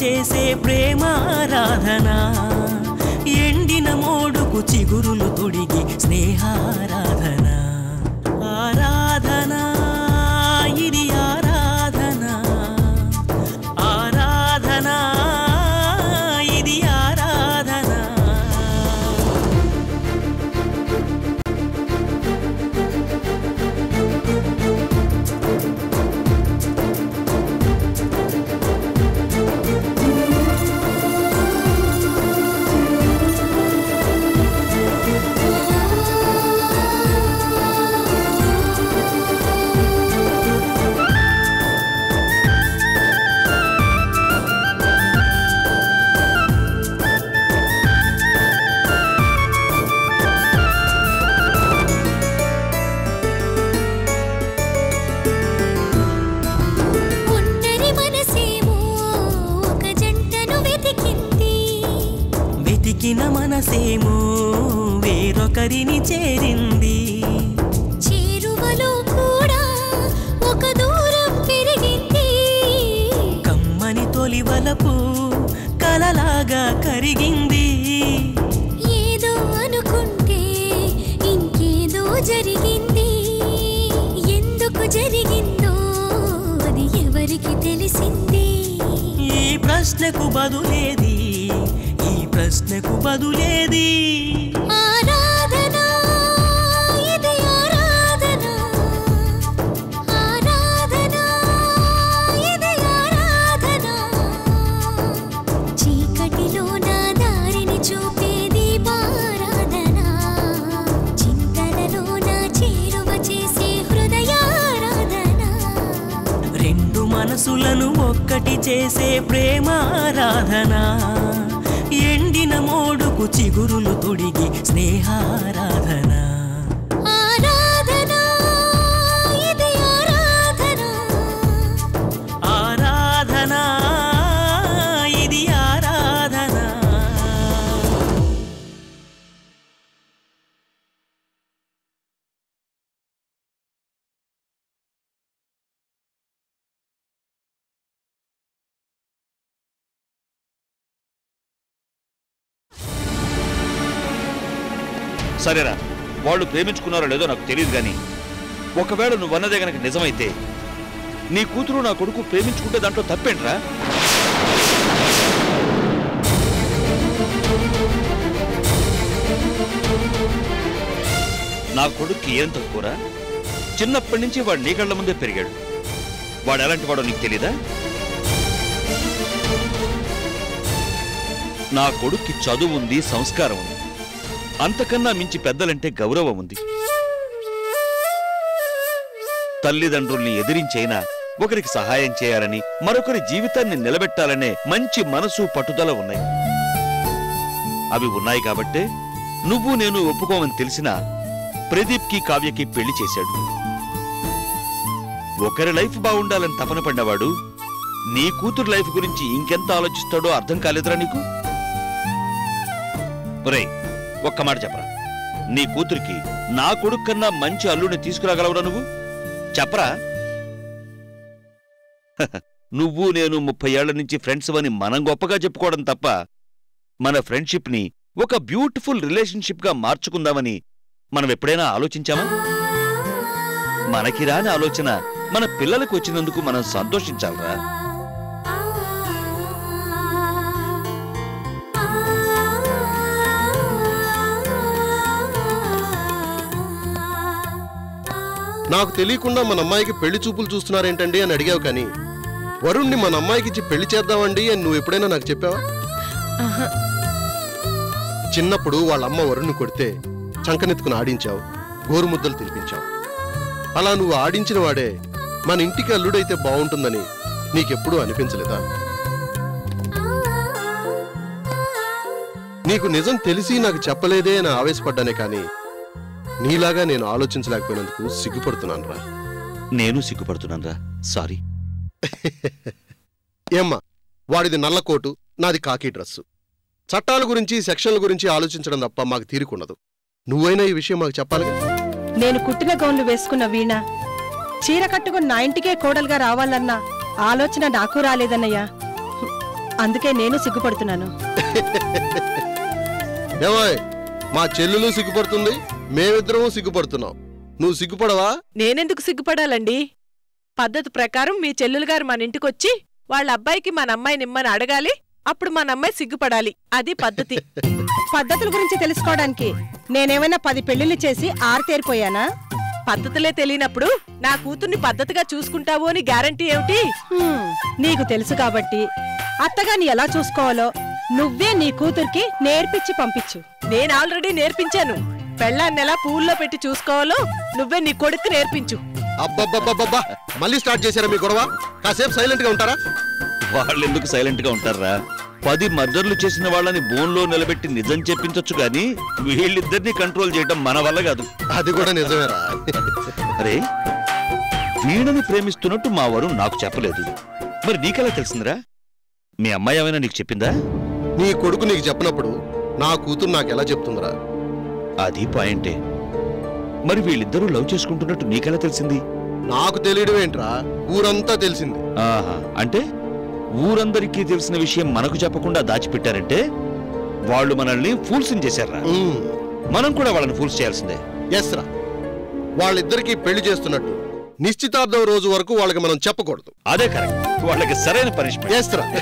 చేసే ప్రేమారాధన ఎండిన మోడుకు చిగురులు తొడిగి స్నేహారాధన ఆరాధన ఇది ఆరాధన ఆరాధన ఇది ఆరాధన ఒంటరి మనసేమో ఒక జంటను వెతికింది వెతికిన మనసేమో వేరొకరిని చేరింది చేరువలో కూడా ఒక దూరం పెరిగింది కమ్మని తొలి వలపు కలలాగా కరిగింది ఏదో అనుకుంటే ఇంకేదో జరిగింది ఎందుకు జరిగిందో అది ఎవరికి తెలిసింది ఈ ప్రశ్నకు బదులేది ఈ ప్రశ్నకు బదులేది ఆరాధన ఇది ఆరాధన ఆరాధన ఇది ఆరాధన చీకటిలో నా దారిని చూపేది ఆరాధన చింతలలో నా చేరువ చేసే హృదయారాధన రెండు మనసులను ఒక్కటి చేసే ప్రేమారాధన ఎండిన మోడుకు చిగురులు తొడిగి స్నేహారాధన ఆరాధన ఇది ఆరాధన ఆరాధన ఇది ఆరాధన సరేరా వాళ్ళు ప్రేమించుకున్నారో లేదో నాకు తెలియదు కానీ ఒకవేళ నువ్వన్నదే గనక నిజమైతే నీ కూతురు నా కొడుకు ప్రేమించుకుంటే దాంట్లో తప్పేంట్రా నా కొడుక్కి ఏం తక్కువరా చిన్నప్పటి నుంచి వాడు నీ కళ్ళ ముందే పెరిగాడు వాడు ఎలాంటి వాడో నీకు తెలీదా నా కొడుక్కి చదువు ఉంది సంస్కారం ఉంది అంతకన్నా మించి పెద్దలంటే గౌరవం ఉంది తల్లిదండ్రుల్ని ఎదిరించైనా ఒకరికి సహాయం చేయాలని మరొకరి జీవితాన్ని నిలబెట్టాలనే మంచి మనసు పట్టుదల ఉన్నాయి అవి ఉన్నాయి కాబట్టే నువ్వు నేను ఒప్పుకోమని తెలిసినా ప్రదీప్కి కావ్యకి పెళ్లి చేశాడు ఒకరి లైఫ్ బాగుండాలని తపన పడ్డవాడు నీ కూతురు లైఫ్ గురించి ఇంకెంత ఆలోచిస్తాడో అర్థం కాలేదురా నీకు ఒరేయ్ ఒక్క మాట చెప్పరా నీ కూతురికి నా కొడుకు కన్నా మంచి అల్లుడిని తీసుకురాగలవురా నువ్వు చెప్పరా హహ, నువ్వు నేను ముప్పై ఏళ్ల నుంచి ఫ్రెండ్స్ అని మనం గొప్పగా చెప్పుకోవడం తప్ప మన ఫ్రెండ్షిప్ ని ఒక బ్యూటిఫుల్ రిలేషన్షిప్ గా మార్చుకుందామని మనం ఎప్పుడైనా ఆలోచించామా మనకి రాని ఆలోచన మన పిల్లలకు వచ్చినందుకు మనం సంతోషించాలరా నాకు తెలియకుండా మన అమ్మాయికి పెళ్లి చూపులు చూస్తున్నారేంటండి అని అడిగావు కానీ వరుణ్ణి మన అమ్మాయికి ఇచ్చి పెళ్లి చేద్దామండి అని నువ్వు ఎప్పుడైనా నాకు చెప్పావా చిన్నప్పుడు వాళ్ళ అమ్మ వరుణ్ణి కొడితే చంకనెత్తుకుని ఆడించావు గోరుముద్దలు తినిపించావు అలా నువ్వు ఆడించిన వాడే మన ఇంటికి అల్లుడైతే బాగుంటుందని నీకెప్పుడూ అనిపించలేదా నీకు నిజం తెలిసి నాకు చెప్పలేదే అని ఆవేశపడ్డానే కానీ నీలాగా నేను ఆలోచించలేకపోయినందుకు సిగ్గుపడుతున్నాను రా నేను సిగ్గుపడుతున్నానరా సారీ ఏమ్మా వాడిది నల్ల కోటు నాది కాకి డ్రస్సు చట్టాల గురించి సెక్షన్ల గురించి ఆలోచించడం తప్ప మాకు తీరుకుండదు నువ్వైనా ఈ విషయం మాకు చెప్పాలిగా నేను కుట్టిన గౌన్లు వేసుకున్న వీణ చీర కట్టుకుని నా ఇంటికే కోడలుగా రావాలన్న ఆలోచన నాకు రాలేదన్నయ్యా అందుకే నేను సిగ్గుపడుతున్నాను ఏమోయ్ మా చెల్లెలు సిగ్గుపడుతుంది మేమిద్దరము సిగ్గుపడుతున్నాం నువ్వు సిగ్గుపడవా నేనెందుకు సిగ్గుపడాలండి పద్ధతి ప్రకారం మీ చెల్లెలు గారు మన ఇంటికొచ్చి వాళ్ళ అబ్బాయికి మన అమ్మాయి నిమ్మని అడగాలి అప్పుడు మన అమ్మాయి సిగ్గుపడాలి అది పద్ధతి పద్ధతుల గురించి తెలుసుకోవడానికి నేనేమైనా పది పెళ్లిళ్ళు చేసి ఆరితేరిపోయానా పద్ధతులే తెలియనప్పుడు నా కూతుర్ని పద్ధతిగా చూసుకుంటావు అని గ్యారంటీ ఏమిటి హ్మ్, నీకు తెలుసు కాబట్టి అత్తగాని ఎలా చూసుకోవాలో నువ్వే నీ కూతురికి నేర్పించి పంపించు నేను ఆల్రెడీ నేర్పించాను పెళ్ళాన్ని ఎలా పువ్వుల్లో పెట్టి చూసుకోవాలో నువ్వే నీ కొడుకు నేర్పించు అబ్బబ్బబ్బబ్బబ్బా మళ్ళీ స్టార్ట్ చేశారా మీ గొడవ కాసేపు సైలెంట్ గా ఉంటారా వాళ్ళు ఎందుకు సైలెంట్ గా ఉంటారా పది మర్డర్లు చేసిన వాళ్ళని బోన్లో నిలబెట్టి నిజం చెప్పించొచ్చు గాని వీళ్ళిద్దరిని కంట్రోల్ చేయడం మన వల్ల కాదు అది కూడా నిజమేరా అరే వీణని ప్రేమిస్తున్నట్టు మా వారు నాకు చెప్పలేదు మరి నీకెలా తెలిసిందిరా మీ అమ్మాయి ఏమైనా నీకు చెప్పిందా నీ కొడుకు నీకు చెప్పినప్పుడు నా కూతురు నాకు ఎలా చెప్తుందిరా అది పాయింటే మరి వీళ్ళిద్దరూ లవ్ చేసుకుంటున్నట్టు నీకెలా తెలిసింది నాకు తెలియడం ఏంట్రా ఊరంతా తెలిసింది ఆహా అంటే ఊరందరికీ తెలిసిన విషయం మనకు చెప్పకుండా దాచిపెట్టారంటే వాళ్ళు మనల్ని ఫూల్స్ చేశారా ఉమ్, మనం కూడా వాళ్ళని ఫూల్స్ చేయాల్సిందే ఎస్ రా వాళ్ళిద్దరికీ పెళ్లి చేస్తున్నట్టు నిశ్చితార్థం రోజు వరకు వాళ్ళకి మనం చెప్పకూడదు అదే కరెక్ట్ వాళ్ళకి సరైన పనిష్మెంట్ ఎస్ రా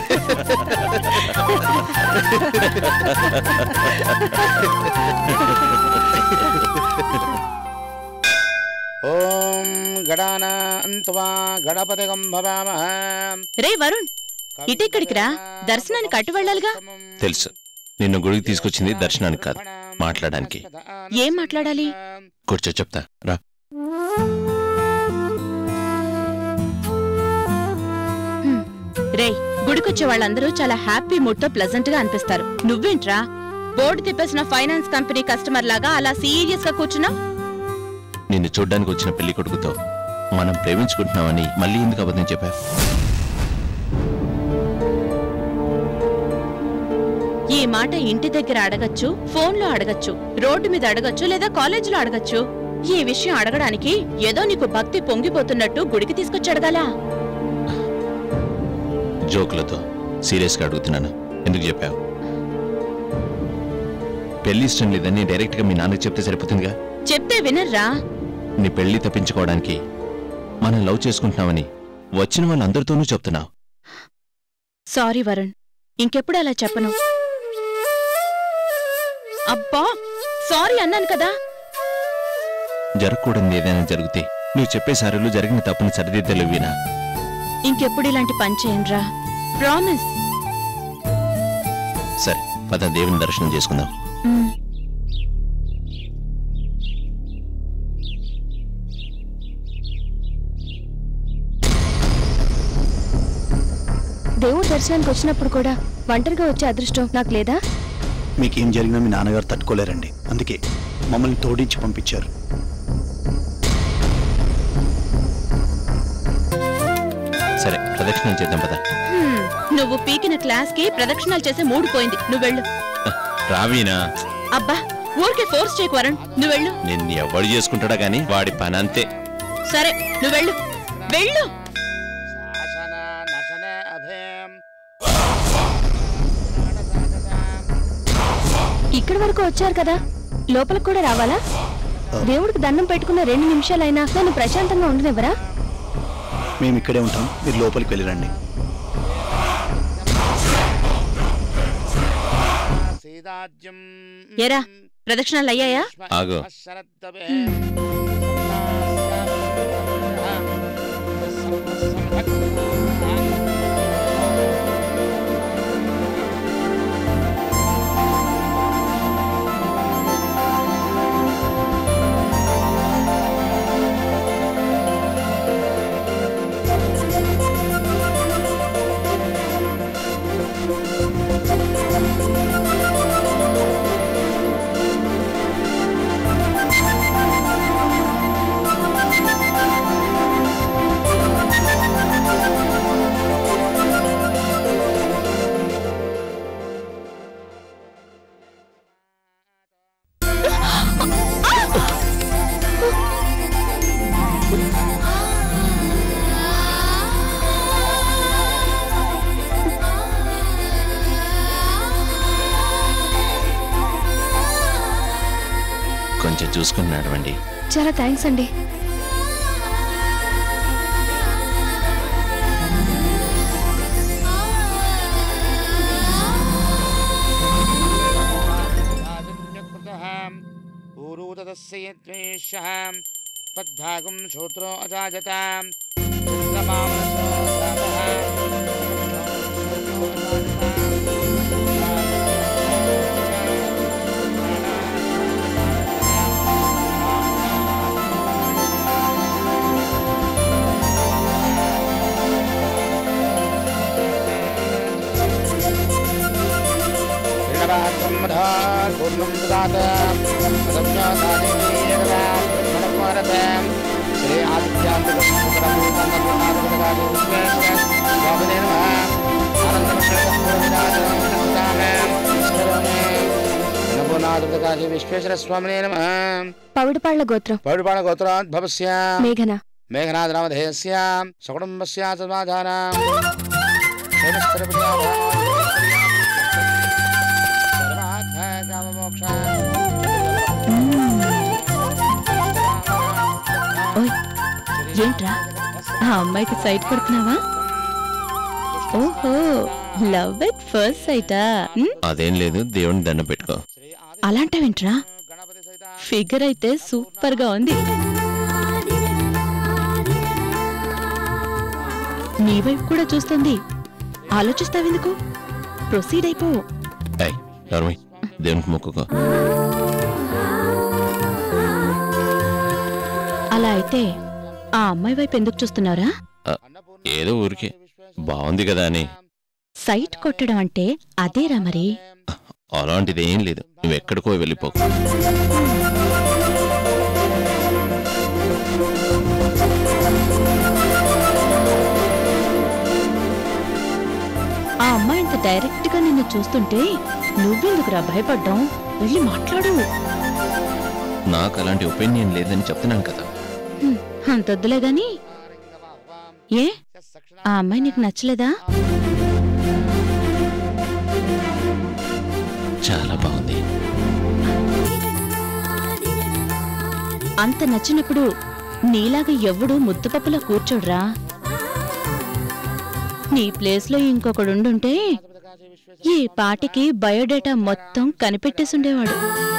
ఓం గడానాన్త్వా గణపతిగం భవామః రే వరుణ్ ఇటెక్కడికి రా? దర్శనానికి అటు వెళ్ళాలిగా? తెలుసు నిన్ను గుడికి తీసుకొచ్చింది దర్శనానికి కాదు మాట్లాడడానికి ఏం మాట్లాడాలి కూర్చో చెప్తా రా రే గుడికొచ్చే వాళ్ళందరూ చాలా హ్యాపీ మూడ్ తో ప్లెజెంట్ గా అనిపిస్తారు నువ్వేంట్రా బోర్డు తిప్పేసిన ఫైనాన్స్ కంపెనీ కస్టమర్ లాగా అలా సీరియస్ గా కూర్చున్నా నిన్ను చూడ్డానికి వచ్చిన పెళ్లి కొడుకుతో మనం ప్రేమించుకుంటున్నామని మళ్ళీ ఎందుకు అబద్ధం చెప్పా ఈ మాట ఇంటి దగ్గర అడగచ్చు ఫోన్లో అడగచ్చు రోడ్డు మీద అడగచ్చు లేదా కాలేజీలో అడగచ్చు ఈ విషయం అడగడానికి ఏదో నీకు భక్తి పొంగిపోతున్నట్టు గుడికి తీసుకొచ్చి అడగాలా జోకులతో సీరియస్గా అడుగుతున్నాను ఎందుకు చెప్పావు పెళ్లి ఇష్టం లేదని డైరెక్ట్గా మీ నాన్నకి చెప్తే సరిపోతుందిగా చెప్తే వినర్రా నీ పెళ్లి తప్పించుకోవడానికి మనం లవ్ చేసుకుంటున్నామని వచ్చిన వాళ్ళందరితోనూ చెప్తున్నావు సారీ వరుణ్ ఇంకెప్పుడు అలా చెప్పను అబ్బా సారీ అన్నాను కదా జరగకూడదు ఏదైనా జరిగితే నువ్వు చెప్పే సారీలు జరిగిన తప్పుని సరిదిద్దలేవు వీణా ఇంకెప్పుడు ఇలాంటి పని చేయండిరా ప్రామిస్ సరే పద దేవుని దర్శనం చేసుకుందాం దేవుడు దర్శనానికి వచ్చినప్పుడు కూడా ఒంటరిగా వచ్చే అదృష్టం నాకు లేదా మీకేం జరిగినా మీ నాన్నగారు తట్టుకోలేరండి అందుకే మమ్మల్ని తోడించి పంపించారు సరే ప్రదక్షిణం చేద్దాం పద హ్మ్, నువ్వు పీకిన క్లాస్ కి ప్రదక్షిణాలు చేసే మూడు పోయింది నువ్వెళ్ళు రావీనా అబ్బా ఊరికే ఫోర్స్ చేయకు వరుణ్ నువ్వెళ్ళు నిన్ను ఎవడు చేసుకుంటాడా గాని వాడి పని అంతే సరే నువ్వెళ్ళు వెళ్ళు శాసన నశన అభయం ఇక్కడి వరకు వచ్చారు కదా లోపలికి కూడా రావాలా దేవుడికి దండం పెట్టుకున్న రెండు నిమిషాలైనా నన్ను ప్రశాంతంగా ఉండనివ్వరా మేము ఇక్కడే ఉంటాం మీరు లోపలికి వెళ్ళిరండి సీదాజ్యం ఏరా ప్రదక్షిణాలు అయ్యాయా ఆగు. శరద్దవే ఆ కొంచెం చూసుకుని నడవండి చాలా థ్యాంక్స్ అండి ऊरूतस्य यद्वेष्यः तद्भागं शूद्रो अजाजताम् चन्द्रमामनसो जातः पूर्णं ददात श्री ఆదిత్యాంతకాశి విశ్వేశ్వర స్వామినే నమ పవిడిపాళ్ల గోత్రం పౌడిపాణ గోత్రోద్భవస్య మేఘన మేఘనాథరామధేయస్య సకుటుంబస్య సమాధానం ఓయ్ ఏంట్రా ఆ అమ్మాయికి సైట్ కొడుతున్నావా ఓహో లవ్ ఎట్ ఫస్ట్ సైటా అదేం లేదు దేవుని దండం పెట్టుకో అలాంటివేంట్రా ఫిగర్ అయితే సూపర్ గా ఉంది నీ వైపు కూడా చూస్తుంది ఆలోచిస్తావెందుకు ప్రొసీడ్ అయిపో ఏయ్ నర్మి దేవునికి మొక్కుకో అలా అయితే ఆ అమ్మాయి వైపు ఎందుకు చూస్తున్నారా ఆ, ఏదో ఊరికే బాగుంది కదా అని సైట్ కొట్టడం అంటే అదేరా మరి అలాంటిది ఏం లేదు నువ్వు ఎక్కడికో వెళ్ళిపోకు ఆ అమ్మాయి ఇంత డైరెక్ట్ గా నిన్ను చూస్తుంటే నువ్వెందుకురా భయపడ్డాం వెళ్ళి మాట్లాడు నాకు అలాంటి ఒపీనియన్ లేదని చెప్తున్నాను కదా హ్మ్, అంతొద్దులే గాని ఏ ఆ అమ్మాయి నీకు నచ్చలేదా చాలా బాగుంది అంత నచ్చినప్పుడు నీలాగా ఎవడు ముద్దుపప్పులా కూర్చోడ్రా నీ ప్లేస్లో ఇంకొకడుండుంటే ఈ పాటికి బయోడేటా మొత్తం కనిపెట్టేసుండేవాడు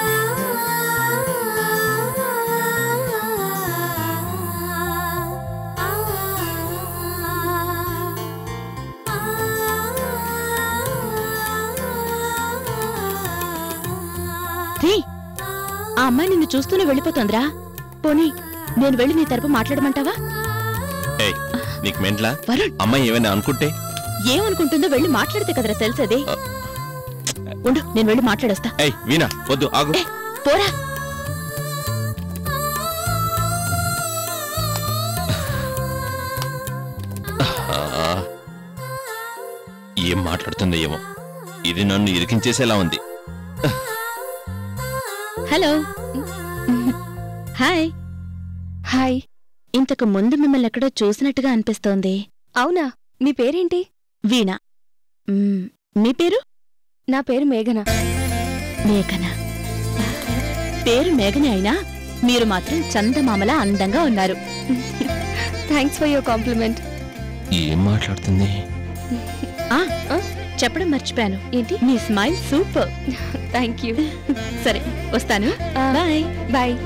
రే ఆ అమ్మాయి నిన్ను చూస్తూనే వెళ్ళిపోతోందిరా పోనీ నేను వెళ్ళి నీ తరపు మాట్లాడమంటావా ఏయ్ నీకు మెంట్లా వరుణ్ అమ్మాయి ఏమైనా అనుకుంటే ఏమనుకుంటుందో వెళ్ళి మాట్లాడితే కదరా తెలిసేది ఉండు నేను వెళ్ళి మాట్లాడొస్తా ఏయ్ వీణా వద్దు ఆగు ఏ, పోరా ఆ, ఏం మాట్లాడుతుందో ఏమో ఇది నన్ను ఇరికించేసేలా ఉంది హలో హాయ్ హాయ్ ఇంతకు ముందు మిమ్మల్ని ఎక్కడో చూసినట్టుగా అనిపిస్తోంది అవునా మీ పేరేంటి వీణ మ్మ్, మీ పేరు నా పేరు మేఘన మేఘన పేరు మేఘనే అయినా మీరు మాత్రం చందమామలా అందంగా ఉన్నారు థ్యాంక్స్ ఫర్ యువర్ కాంప్లిమెంట్ ఏం మాట్లాడుతుంది ఆ, ఆ, చెప్పడం మర్చిపోయాను ఏంటి నీ స్మైల్ సూపర్ థ్యాంక్ యూ సరే వస్తాను ఆ. బాయ్ బాయ్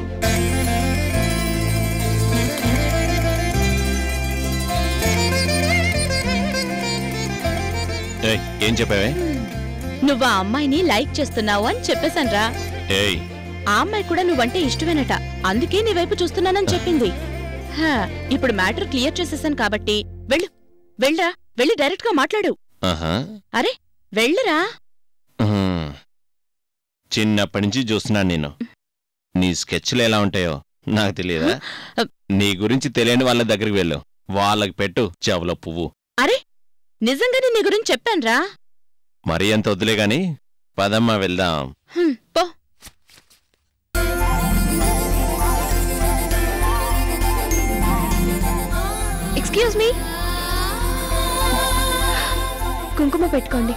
ఏయ్ ఏం చెప్పావే నువ్వు ఆ అమ్మాయిని లైక్ చేస్తున్నావు అని చెప్పేశాన్రా ఏయ్ ఆ అమ్మాయి కూడా నువ్వంటే ఇష్టమేనట అందుకే నీ వైపు చూస్తున్నానని చెప్పింది హా, ఇప్పుడు మ్యాటర్ క్లియర్ చేసేసాను కాబట్టి వెళ్ళు వెళ్ళరా వెళ్ళి డైరెక్ట్ గా మాట్లాడు ఆహా అరే వెళ్ళరా ఉహుం. చిన్నప్పటి నుంచి చూస్తున్నాను నేను నీ స్కెచ్లు ఎలా ఉంటాయో నాకు తెలియదా నీ గురించి తెలియని వాళ్ళ దగ్గరికి వెళ్ళు వాళ్ళకి పెట్టు చెవులో పువ్వు అరే నిజంగానే నీ గురించి చెప్పాన్రా మరీ అంత వద్దులే గాని పదమ్మా వెళ్దాం హ్మ్, పో ఎక్స్క్యూజ్ మీ కుంకుమ పెట్టుకోండి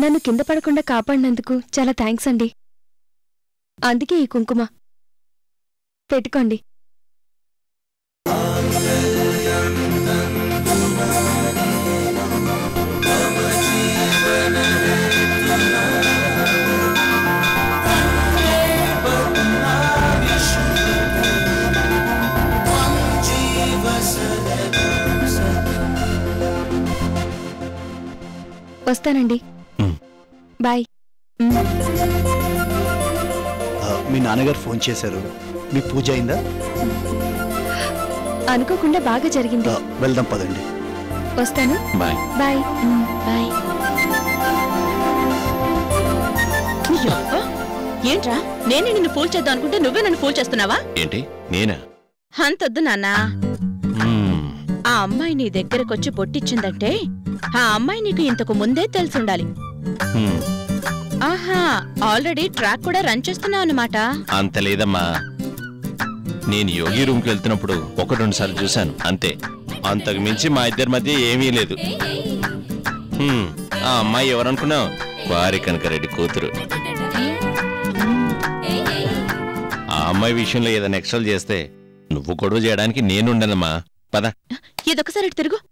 నన్ను కింద పడకుండా కాపాడినందుకు చాలా థ్యాంక్స్ అండి అందుకే ఈ కుంకుమ పెట్టుకోండి వస్తానండి మ్. బాయ్ ఆ, మీ నాన్నగారు ఫోన్ చేశారు మీ పూజ అయిందా అనుకోకుండా బాగా జరిగింది ఆ, వెళ్దాం పదండి వస్తాను బాయ్ బాయ్ బాయ్ అబ్బా, ఏంట్రా నేనే నిన్ను ఫూల్ చేద్దాం అనుకుంటే నువ్వే నన్ను ఫూల్ చేస్తున్నావా ఏంటి నేనా అంతొద్దు నాన్నా మ్మ్. ఆ అమ్మాయి నీ దగ్గరకొచ్చి పొట్టిచ్చిందంటే ఆ అమ్మాయి నీకు ఇంతకు ముందే తెలిసుండాలి మ్మ్. ఆహా ఆల్రెడీ ట్రాక్ కూడా రన్ చేస్తున్నావు అనమాట అంత లేదమ్మా నేను యోగి రూమ్కి వెళ్తున్నప్పుడు ఒక రెండు సార్లు చూశాను అంతే అంతకు మించి మా ఇద్దరి మధ్య ఏమీ లేదు హ్మ్, ఆ అమ్మాయి ఎవరనుకున్నావు వారి కనకరెడ్డి కూతురు ఆ అమ్మాయి విషయంలో ఏదైనా ఎక్స్ట్రాలు చేస్తే నువ్వు గొడవ చేయడానికి నేనుండనమ్మా పద ఇదొకసారి ఇటు తిరుగు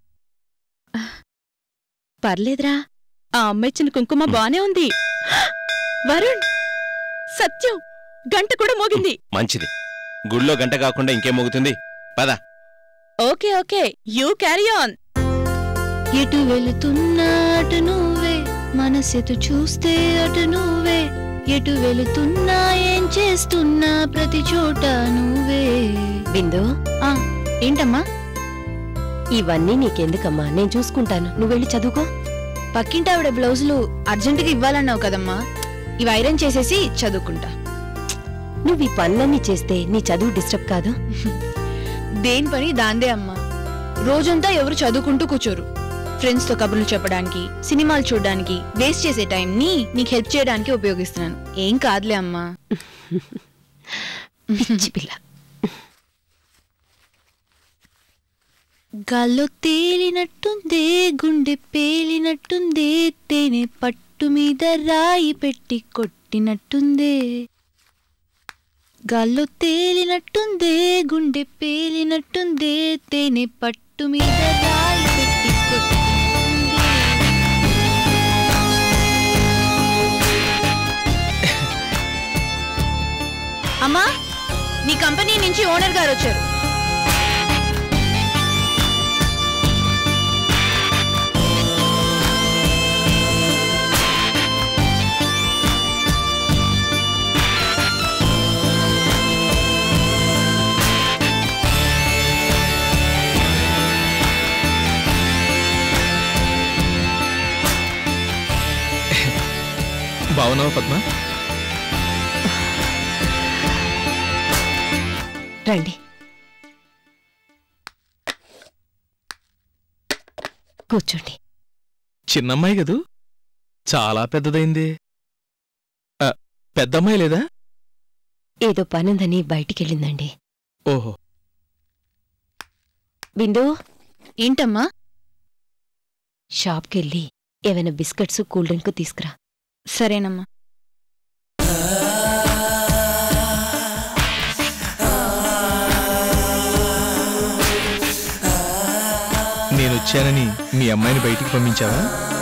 పర్లేదురా ఆ అమ్మాయి ఇచ్చిన కుంకుమ బానే ఉంది వరుణ్ సత్యం గంట కూడా మోగింది మంచిది గుళ్ళో గంట కాకుండా ఇంకేం మోగుతుంది పద okay okay you carry on ఎటు వెళుతున్నా అటు నువ్వే మనసెటు చూస్తే అటు నువ్వే ఎటు వెళుతున్నా ఏం చేస్తున్నా ప్రతి చోట నువ్వే బిందు ఆ, ఏంటమ్మా ఇవన్నీ నీకెందుకమ్మా నేను చూసుకుంటాను నువ్వు వెళ్ళి చదువుకో పక్కింటి ఆవిడ బ్లౌజులు అర్జెంటుగా ఇవ్వాలన్నావు కదమ్మా ఇవి ఐరన్ చేసేసి చదువుకుంటా నువ్వు ఈ పనులన్నీ చేస్తే నీ చదువు డిస్టర్బ్ కాదు దేని పని దాందే అమ్మా రోజంతా ఎవరు చదువుకుంటూ కూర్చోరు ఫ్రెండ్స్ తో కబుర్లు చెప్పడానికి సినిమాలు చూడడానికి వేస్ట్ చేసే టైం ని నీకు హెల్ప్ చేయడానికి ఉపయోగిస్తున్నాను ఏం కాదులే అమ్మా పిచ్చి పిల్ల గాల్లో తేలినట్టుందే గుండె పేలినట్టుందే తేనె పట్టు మీద రాయి పెట్టి కొట్టినట్టుందే గాల్లో తేలినట్టుందే గుండె పేలినట్టుందే తేనె పట్టు మీద రాయి పెట్టి కొట్టినట్టుందే అమ్మా మీ కంపెనీ నుంచి ఓనర్ గారు వచ్చారు బాగున్నావా పద్మ రండి కూర్చోండి చిన్నమ్మాయి కదూ చాలా పెద్దదైంది ఆ, పెద్దమ్మాయి లేదా ఏదో పనుందని బయటికెళ్ళిందండి ఓహో బిందు ఏంటమ్మా షాప్కెళ్ళి ఏమైనా బిస్కెట్స్ కూల్ డ్రింక్ తీసుకురా సరేనమ్మా నేను వచ్చానని మీ అమ్మాయిని బయటికి పంపించావా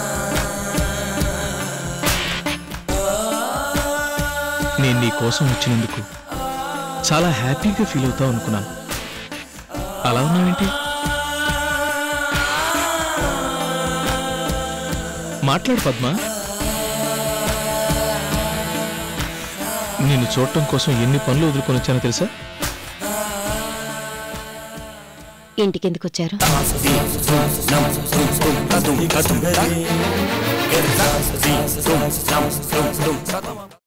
నేను నీ కోసం వచ్చినందుకు చాలా హ్యాపీగా ఫీల్ అవుతావు అనుకున్నాను అలా ఉన్నావేంటి మాట్లాడు పద్మ నిన్ను చూడటం కోసం ఎన్ని పనులు వదులుకొని వచ్చానో తెలుసా ఇంటికెందుకు వచ్చారు Dum, dum, dum, dum, dum, dum, dum, dum, dum, dum, dum, dum, dum, dum, dum,